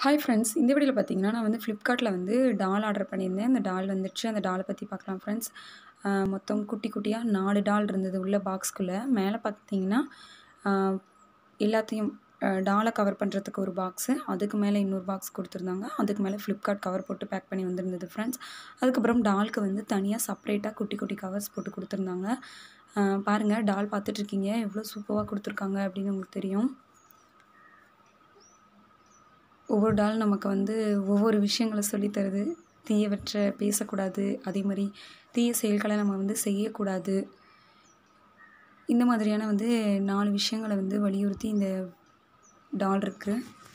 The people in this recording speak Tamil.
ஹாய் ஃப்ரெண்ட்ஸ் இந்த வீடியோவில் பார்த்தீங்கன்னா நான் வந்து ஃப்ளிப்கார்ட்டில் வந்து டால் ஆர்டர் பண்ணியிருந்தேன் அந்த டால் வந்துடுச்சு அந்த டாலை பற்றி பார்க்கலாம் ஃப்ரெண்ட்ஸ் மொத்தம் குட்டி குட்டியாக நாலு டால் இருந்தது உள்ள பாக்ஸ்குள்ளே மேலே பார்த்தீங்கன்னா ஆஹ், எல்லாத்தையும் டாலை கவர் பண்ணுறதுக்கு ஒரு பாக்ஸு அதுக்கு மேலே இன்னொரு பாக்ஸ் கொடுத்துருந்தாங்க அதுக்கு மேலே ஃப்ளிப்கார்ட் கவர் போட்டு பேக் பண்ணி வந்திருந்தது ஃப்ரெண்ட்ஸ் அதுக்கப்புறம் டால்க்கு வந்து தனியாக செப்பரேட்டாக குட்டி குட்டி கவர்ஸ் போட்டு கொடுத்துருந்தாங்க ஆஹ், பாருங்கள் டால் பார்த்துட்ருக்கீங்க எவ்வளோ சூப்பராக கொடுத்துருக்காங்க அப்படின்னு உங்களுக்கு தெரியும் ஒவ்வொரு டால் நமக்கு வந்து ஒவ்வொரு விஷயங்களை சொல்லித் தருது தீயவற்றை பேசக்கூடாது அதே மாதிரி தீய செயல்களை நம்ம வந்து செய்யக்கூடாது இந்த மாதிரியான வந்து நாலு விஷயங்களை வந்து வலியுறுத்தி இந்த டால் இருக்குது